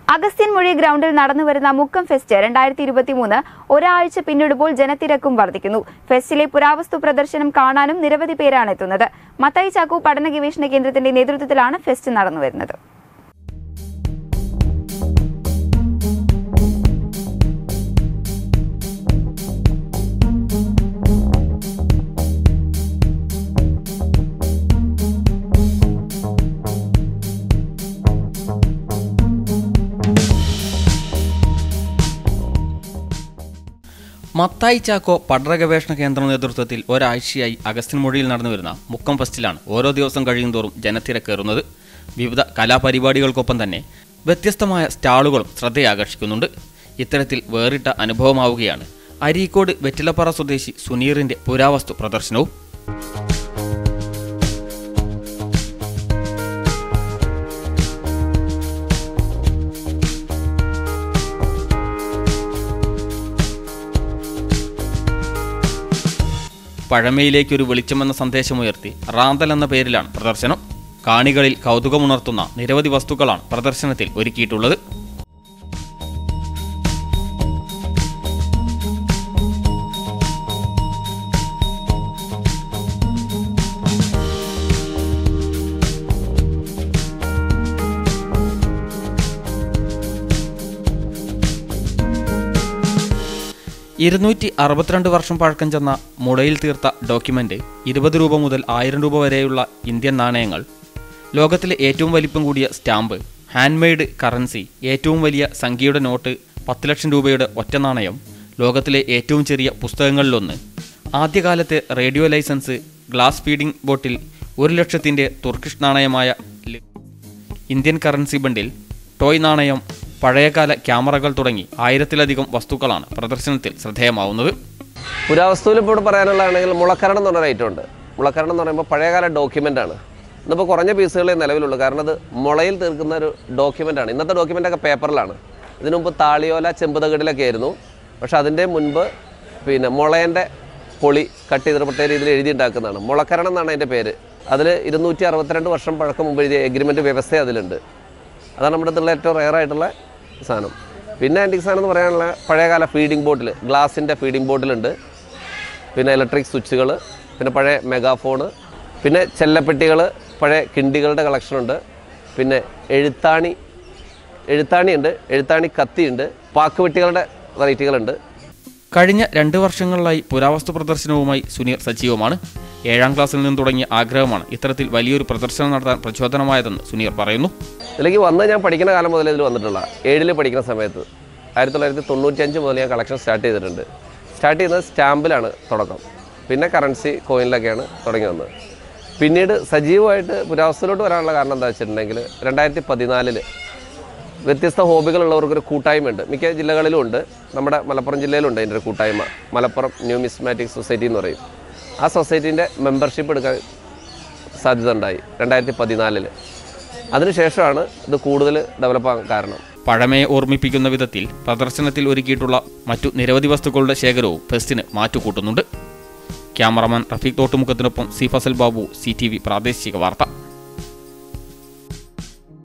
അഗസ്ത്യൻ മൊഴി ഗ്രൗണ്ടിൽ നടന്നുവരുന്ന മുക്കം ഫെസ്റ്റ് രണ്ടായിരത്തി ഇരുപത്തിമൂന്ന് ഒരാഴ്ച പിന്നിടുമ്പോൾ ജനത്തിരക്കും വർദ്ധിക്കുന്നു ഫെസ്റ്റിലെ പുരാവസ്തു പ്രദർശനം കാണാനും നിരവധി പേരാണ് എത്തുന്നത് മത്തായി ചാക്കോ പഠന ഗവേഷണ കേന്ദ്രത്തിന്റെ നേതൃത്വത്തിലാണ് ഫെസ്റ്റ് നടന്നുവരുന്നത് മത്തായി ചാക്കോ പഠന ഗവേഷണ കേന്ദ്ര നേതൃത്വത്തിൽ ഒരാഴ്ചയായി അഗസ്ത്യൻ മൊഴിയിൽ നടന്നുവരുന്ന മുക്കം ഫെസ്റ്റിലാണ് ഓരോ ദിവസം കഴിയുന്തോറും ജനത്തിരക്കേറുന്നത് വിവിധ കലാപരിപാടികൾക്കൊപ്പം തന്നെ വ്യത്യസ്തമായ സ്റ്റാളുകളും ശ്രദ്ധയാകർഷിക്കുന്നുണ്ട് ഇത്തരത്തിൽ വേറിട്ട അനുഭവമാവുകയാണ് അരീക്കോട് വെറ്റിലപ്പാറ സ്വദേശി സുനീറിന്റെ പുരാവസ്തു പ്രദർശനവും പഴമയിലേക്കൊരു വെളിച്ചമെന്ന സന്ദേശമുയർത്തി റാന്തൽ എന്ന പേരിലാണ് പ്രദർശനം കാണികളിൽ കൗതുകമുണർത്തുന്ന നിരവധി വസ്തുക്കളാണ് പ്രദർശനത്തിൽ ഒരുക്കിയിട്ടുള്ളത് ഇരുന്നൂറ്റി അറുപത്തിരണ്ട് വർഷം പഴക്കം ചെന്ന മുളയിൽ തീർത്ത ഡോക്യുമെന്റ് ഇരുപത് രൂപ മുതൽ ആയിരം രൂപ വരെയുള്ള ഇന്ത്യൻ നാണയങ്ങൾ ലോകത്തിലെ ഏറ്റവും വലിപ്പം കൂടിയ സ്റ്റാമ്പ് ഹാൻഡ്മെയ്ഡ് കറൻസി ഏറ്റവും വലിയ സംഖ്യയുടെ നോട്ട് പത്ത് ലക്ഷം രൂപയുടെ ഒറ്റ നാണയം ലോകത്തിലെ ഏറ്റവും ചെറിയ പുസ്തകങ്ങളിലൊന്ന് ആദ്യകാലത്തെ radio licence glass feeding bottle ഒരു ലക്ഷത്തിൻ്റെ തുർക്കിഷ് നാണയമായ ലി- ഇന്ത്യൻ കറൻസി ബണ്ടിൽ ടോയ് നാണയം പഴയകാല ക്യാമറകൾ തുടങ്ങി ആയിരത്തിലധികം വസ്തുക്കളാണ് പ്രദർശനത്തിൽ ശ്രദ്ധേയമാവുന്നത് പുരാവസ്തുവിൽ ഇപ്പോൾ ഇവിടെ പറയാനുള്ളതാണെങ്കിൽ മുളക്കരണം എന്ന് പറഞ്ഞ ഐറ്റം ഉണ്ട് മുളക്കരണം എന്ന് പറയുമ്പോൾ പഴയകാല ഡോക്യുമെൻ്റ് ആണ് ഇന്നിപ്പോൾ കുറഞ്ഞ പീസുകളെ നിലവിലുള്ളൂ കാരണം അത് മുളയിൽ തീർക്കുന്ന ഒരു ഡോക്യുമെൻ്റ് ആണ് ഇന്നത്തെ ഡോക്യുമെൻ്റ് ഒക്കെ പേപ്പറിലാണ് ഇതിനു മുമ്പ് താളിയോല ചെമ്പുതകടിലൊക്കെ ആയിരുന്നു പക്ഷെ അതിൻ്റെ മുൻപ് പിന്നെ മുളേൻ്റെ പൊളി കട്ട് ചെയ്തിട്ട് പ്രത്യേക രീതിയിൽ എഴുതിയിട്ടുണ്ടാക്കുന്നതാണ് മുളക്കരണം എന്നാണ് അതിൻ്റെ പേര് അതിൽ ഇരുന്നൂറ്റി അറുപത്തിരണ്ട് വർഷം പഴക്കം മുമ്പ് എഴുതിയ എഗ്രിമെൻറ്റ് വ്യവസ്ഥ അതിലുണ്ട് അതാണ് നമ്മുടെ അടുത്തുള്ള ഏറ്റവും റെയർ ആയിട്ടുള്ള സാധനം പിന്നെ ആൻറ്റിക് സാധനം എന്ന് പറയാനുള്ള പഴയകാല ഫീഡിംഗ് ബോട്ടിൽ ഗ്ലാസിൻ്റെ ഫീഡിംഗ് ബോട്ടിലുണ്ട് പിന്നെ ഇലക്ട്രിക് സ്വിച്ചുകൾ പിന്നെ പഴയ മെഗാഫോണ് പിന്നെ ചെല്ലപ്പെട്ടികൾ പഴയ കിണ്ടികളുടെ കളക്ഷനുണ്ട് പിന്നെ എഴുത്താണി എഴുത്താണിയുണ്ട് എഴുത്താണി കത്തിയുണ്ട് പാക്കുവെട്ടികളുടെ വെറൈറ്റികളുണ്ട് കഴിഞ്ഞ രണ്ട് വർഷങ്ങളിലായി പുരാവസ്തു പ്രദർശനവുമായി സുനീർ സജീവമാണ് ഏഴാം ക്ലാസ്സിൽ നിന്ന് തുടങ്ങിയ ആഗ്രഹമാണ് ഇത്തരത്തിൽ വലിയൊരു പ്രദർശനം നടത്താൻ പ്രചോദനമായതെന്ന് സുനീർ പറയുന്നു ഇതിലേക്ക് വന്ന് ഞാൻ പഠിക്കുന്ന കാലം മുതൽ ഇതിൽ വന്നിട്ടുള്ള ഏഴിൽ പഠിക്കുന്ന സമയത്ത് ആയിരത്തി തൊള്ളായിരത്തി തൊണ്ണൂറ്റഞ്ച് മുതൽ ഞാൻ കളക്ഷൻ സ്റ്റാർട്ട് ചെയ്തിട്ടുണ്ട് സ്റ്റാർട്ട് ചെയ്യുന്നത് സ്റ്റാമ്പിലാണ് തുടക്കം പിന്നെ കറൻസി കോയിനിലൊക്കെയാണ് തുടങ്ങി വന്നത് പിന്നീട് സജീവമായിട്ട് പുരാവസ്ഥയിലോട്ട് വരാനുള്ള കാരണം എന്താ വെച്ചിട്ടുണ്ടെങ്കിൽ രണ്ടായിരത്തി പതിനാലില് വ്യത്യസ്ത ഹോബികളുള്ളവർക്കൊരു കൂട്ടായ്മയുണ്ട് മിക്ക ജില്ലകളിലും ഉണ്ട് നമ്മുടെ മലപ്പുറം ജില്ലയിലുണ്ട് അതിൻ്റെ ഒരു കൂട്ടായ്മ മലപ്പുറം ന്യൂമിസ്മാറ്റിക് സൊസൈറ്റി എന്ന് പറയും ആ സൊസൈറ്റീൻ്റെ മെമ്പർഷിപ്പ് എടുക്കാൻ സാധ്യത ഉണ്ടായി രണ്ടായിരത്തി പതിനാലില് അതിനുശേഷമാണ് ഇത് കൂടുതൽ ഡെവലപ്പാകാൻ കാരണം പഴമയെ ഓർമ്മിപ്പിക്കുന്ന വിധത്തിൽ പ്രദർശനത്തിൽ ഒരുക്കിയിട്ടുള്ള മറ്റു നിരവധി വസ്തുക്കളുടെ ശേഖരവും ഫെസ്റ്റിന് മാറ്റുകൂട്ടുന്നുണ്ട് ക്യാമറമാൻ റഫീഖ് തോട്ടുമുഖത്തിനൊപ്പം C Fazal Babu C T V പ്രാദേശിക വാർത്ത